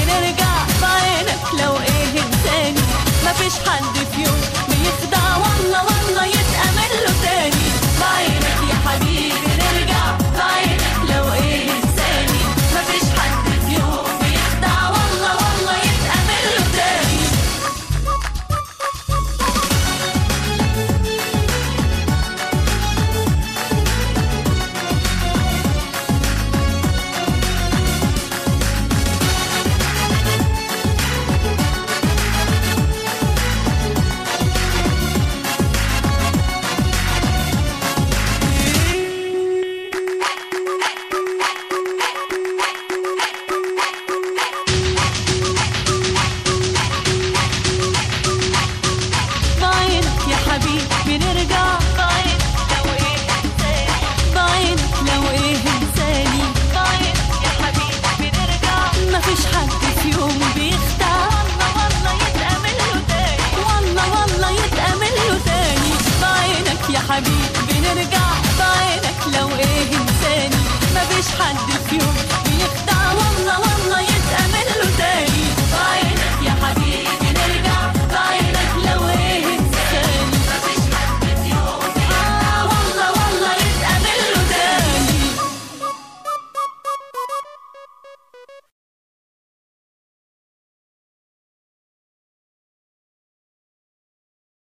بنرجع بعينك لو ايه انساني مفيش حد في يوم بيخدع والله والله يتأمل له تاني بعينك يا حبيبي نرجع بعينك لو ايه انساني مفيش حد في يوم بيخدع والله والله يتأمل له تاني بعينك يا حبيبي نرجع بعينك لو ايه انساني بعينك لو ايه انساني بعينك يا حبيبي نرجع مفيش حد